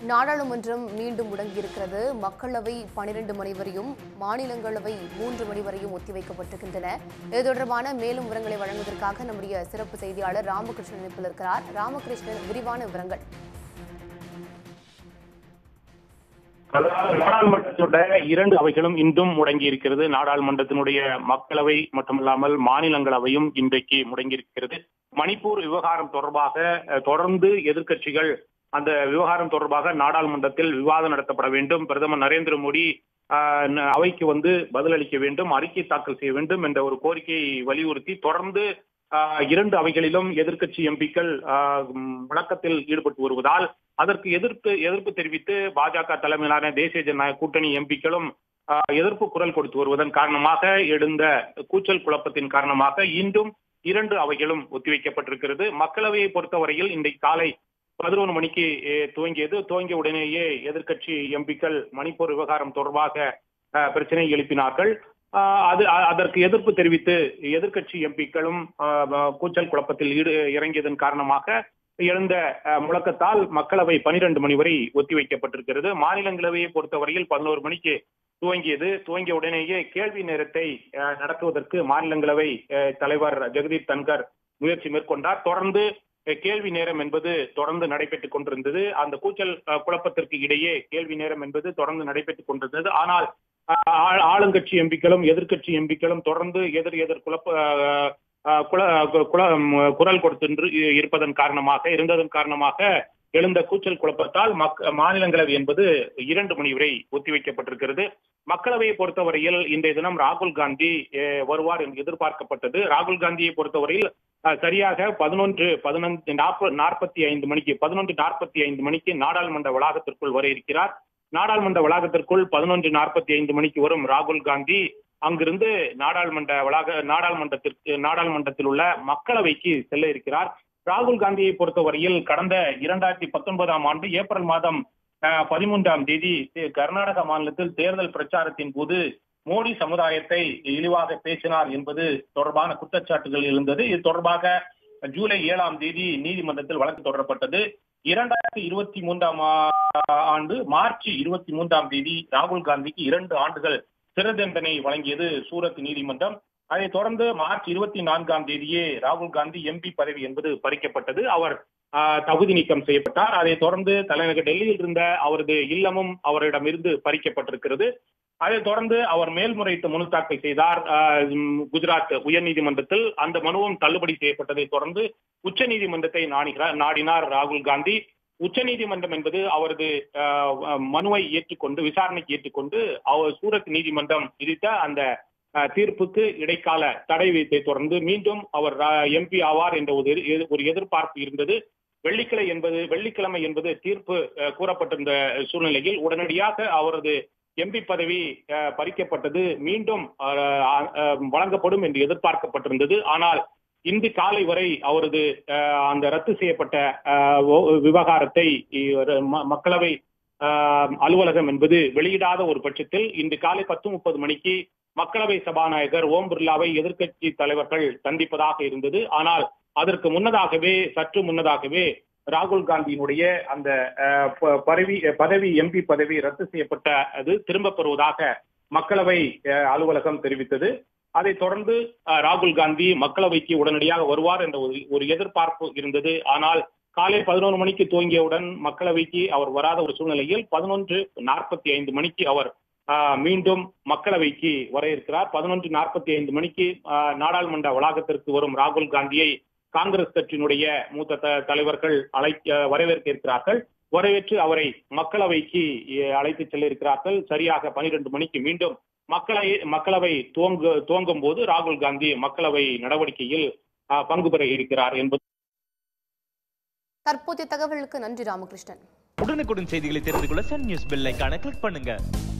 நாடாளுமன்றம் மீண்டும் முடங்கியிருக்கிறது மக்களவை பனிரெண்டு மணி வரையும் மாநிலங்களவை மூன்று மணி வரையும் ஒத்திவைக்கப்பட்டிருக்கின்றன இது தொடர்பான மேலும் விவரங்களை வழங்குவதற்காக நம்முடைய சிறப்பு செய்தியாளர் ராமகிருஷ்ணன் இணைப்பில் இருக்கிறார் ராமகிருஷ்ணன் விரிவான விவரங்கள் அதாவது நாடாளுமன்றத்துடைய இரண்டு அவைகளும் இன்றும் முடங்கி இருக்கிறது நாடாளுமன்றத்தினுடைய மக்களவை மட்டுமல்லாமல் மாநிலங்களவையும் இன்றைக்கு முடங்கி இருக்கிறது மணிப்பூர் விவகாரம் தொடர்பாக அஹ், தொடர்ந்து எதிர்க்கட்சிகள் அந்த விவகாரம் தொடர்பாக நாடாளுமன்றத்தில் விவாதம் நடத்தப்பட வேண்டும் பிரதமர் நரேந்திர மோடி ஆஹ், ந- அவைக்கு வந்து பதிலளிக்க வேண்டும் அறிக்கை தாக்கல் செய்ய வேண்டும் என்ற ஒரு கோரிக்கையை வலியுறுத்தி தொடர்ந்து ஆஹ், இரண்டு அவைகளிலும் எதிர்க்கட்சி எம்பிக்கள் முழக்கத்தில் ஈடுபட்டு வருவதால் அதற்கு எதிர்ப்பு எதிர்ப்பு தெரிவித்து பாஜக தலைமையிலான தேசிய ஜனநாயக கூட்டணி எம்பிக்களும் ஆஹ், எதிர்ப்பு குரல் கொடுத்து வருவதன் காரணமாக எழுந்த கூச்சல் குழப்பத்தின் காரணமாக இன்றும் இரண்டு அவைகளும் ஒத்திவைக்கப்பட்டிருக்கிறது மக்களவையை பொறுத்தவரையில் இன்றைக்கு காலை பதினொன்று மணிக்கு eh, துவங்கியது துவங்கிய உடனேயே எதிர்க்கட்சி எம்பிக்கள் மணிப்பூர் விவகாரம் தொடர்பாக ஆஹ், பிரச்சனை எழுப்பினார்கள் ஆஹ், அது அ- அதற்கு எதிர்ப்பு தெரிவித்து எதிர்க்கட்சி எம்பிக்களும் ஆஹ், கூச்சல் குழப்பத்தில் ஈடு இறங்கியதன் காரணமாக எழுந்த அஹ், முழக்கத்தால் மக்களவை பனிரெண்டு மணி வரை ஒத்திவைக்கப்பட்டிருக்கிறது மாநிலங்களவையை பொறுத்தவரையில் பதினோரு மணிக்கு துவங்கியது துவங்கிய உடனேயே கேள்வி நேரத்தை அஹ், நடத்துவதற்கு மாநிலங்களவை அஹ், தலைவர் ஜெகதீப் தன்கர் முயற்சி மேற்கொண்டார் தொடர்ந்து அஹ், கேள்வி நேரம் என்பது தொடர்ந்து நடைபெற்றுக் கொண்டிருந்தது அந்த கூச்சல் அஹ், குழப்பத்திற்கு இடையே கேள்வி நேரம் என்பது தொடர்ந்து நடைபெற்றுக் கொண்டிருந்தது ஆனால் அஹ், ஆ- ஆளுங்கட்சி எம்பிக்களும் எதிர்க்கட்சி எம்பிக்களும் தொடர்ந்து எதிர் எதிர் குழப்ப அஹ், அஹ், குல குல ம், குரல் கொடுத்து இருப்பதன் காரணமாக இருந்ததன் காரணமாக எழுந்த கூச்சல் குழப்பத்தால் மக் மாநிலங்களவை என்பது இரண்டு மணி வரை ஒத்திவைக்கப்பட்டிருக்கிறது மக்களவையை பொறுத்தவரையில் இன்றைய தினம் ராகுல் காந்தி அஹ், வருவார் என்று எதிர்பார்க்கப்பட்டது ராகுல் காந்தியை பொறுத்தவரையில் அஹ், சரியாக பதினொன்று பதினொன்று நாற்பது நாற்பத்தி ஐந்து மணிக்கு பதினொன்று நாற்பத்தி ஐந்து மணிக்கு நாடாளுமன்ற வளாகத்திற்குள் வர இருக்கிறார் நாடாளுமன்ற வளாகத்திற்குள் பதினொன்று நாற்பத்தி ஐந்து மணிக்கு வரும் ராகுல் காந்தி அங்கிருந்து நாடாளுமன்ற வளாக நாடாளுமன்றத்திற்கு நாடாளுமன்றத்தில் உள்ள மக்களவைக்கு செல்ல இருக்கிறார் ராகுல் காந்தியை பொறுத்தவரையில் கடந்த இரண்டாயிரத்தி பத்தொன்பதாம் ஆண்டு ஏப்ரல் மாதம் அஹ், பதிமூன்றாம் தேதி தே- கர்நாடக மாநிலத்தில் தேர்தல் பிரச்சாரத்தின் போது மோடி சமுதாயத்தை இழிவாக பேசினார் என்பது தொடர்பான குற்றச்சாட்டுகள் எழுந்தது இது தொடர்பாக ஜூலை ஏழாம் தேதி நீதிமன்றத்தில் வழக்கு தொடரப்பட்டது இரண்டாயிரத்தி இருபத்தி மூன்றாம் ஆ- ஆண்டு மார்ச் இருபத்தி மூன்றாம் தேதி ராகுல் காந்திக்கு இரண்டு ஆண்டுகள் சிறை தண்டனை வழங்கியது சூரத் நீதிமன்றம் அதைத் தொடர்ந்து மார்ச் இருபத்தி நான்காம் தேதியே ராகுல் காந்தி எம்பி பதவி என்பது பறிக்கப்பட்டது அவர் ஆஹ், தகுதி நீக்கம் செய்யப்பட்டார் அதைத் தொடர்ந்து தலைநகர் டெல்லியில் இருந்த அவரது இல்லமும் அவரிடமிருந்து பறிக்கப்பட்டிருக்கிறது அதைத் தொடர்ந்து அவர் மேல்முறையீட்டு மனு தாக்கல் செய்தார் ஆஹ், உம், குஜராத் உயர்நீதிமன்றத்தில் அந்த மனுவும் தள்ளுபடி செய்யப்பட்டதை தொடர்ந்து உச்சநீதிமன்றத்தை நாடுகிறார் நாடினார் ராகுல் காந்தி உச்சநீதிமன்றம் என்பது அவரது ஆஹ், மனுவை ஏற்றுக்கொண்டு விசாரணைக்கு ஏற்றுக்கொண்டு அவர் சூரத் நீதிமன்றம் விதித்த அந்த ஆஹ், தீர்ப்புக்கு இடைக்கால தடை விதித்தை தொடர்ந்து மீண்டும் அவர் எம்பி ஆவார் என்ற ஒரு எதிர்- ஒரு எதிர்பார்ப்பு இருந்தது வெள்ளிக்கிழமை என்பது வெள்ளிக்கிழமை என்பது தீர்ப்பு ஆஹ், கூறப்பட்டிருந்த சூழ்நிலையில் உடனடியாக அவரது எம்பி பதவி ஆஹ், பறிக்கப்பட்டது மீண்டும் ஆஹ், ஆஹ், வழங்கப்படும் என்று எதிர்பார்க்கப்பட்டிருந்தது ஆனால் இன்று காலை வரை அவரது ஆஹ், அந்த ரத்து செய்யப்பட்ட ஆஹ், ஓ- விவகாரத்தை இ- ம- மக்களவை ஆஹ், அலுவலகம் என்பது வெளியிடாத ஒரு பட்சத்தில் இன்று காலை பத்து முப்பது மணிக்கு மக்களவை சபாநாயகர் ஓம் பிர்லாவை எதிர்க்கட்சி தலைவர்கள் சந்திப்பதாக இருந்தது ஆனால் அதற்கு முன்னதாகவே சற்று முன்னதாகவே ராகுல் காந்தியினுடைய அந்த ஆஹ், ப- பதவி பதவி எம்பி பதவி ரத்து செய்யப்பட்ட அது திரும்ப பெறுவதாக மக்களவை ஆஹ், அலுவலகம் தெரிவித்தது அதைத் தொடர்ந்து அஹ், ராகுல் காந்தி மக்களவைக்கு உடனடியாக வருவார் என்ற ஒரு ஒரு எதிர்பார்ப்பு இருந்தது ஆனால் காலை பதினொன்று மணிக்கு துவங்கியவுடன் மக்களவைக்கு அவர் வராத ஒரு சூழ்நிலையில் பதினொன்று நாற்பத்தி ஐந்து மணிக்கு அவர் அஹ், மீண்டும் மக்களவைக்கு வர இருக்கிறார் பதினொன்று நாற்பத்தி ஐந்து மணிக்கு அஹ், நாடாளுமன்ற வளாகத்திற்கு வரும் ராகுல் காந்தியை காங்கிரஸ் கட்சியினுடைய மூத்த த- தலைவர்கள் அழைக்க வரவேற்க இருக்கிறார்கள் வரவேற்று அவரை மக்களவைக்கு அஹ், அழைத்து செல்ல இருக்கிறார்கள் சரியாக பனிரெண்டு மணிக்கு மீண்டும் மக்களை மக்களவை துவங்க துவங்கும் போது ராகுல் காந்தி மக்களவை நடவடிக்கையில் அஹ், பங்கு பெற இருக்கிறார் என்பது தற்போதைய தகவலுக்கு நன்றி ராமகிருஷ்ணன் உடனுக்குடன் செய்திகளை தெரிந்து கொள்ள சன் நியூஸ் பெல் ஐகானை கிளிக் பண்ணுங்க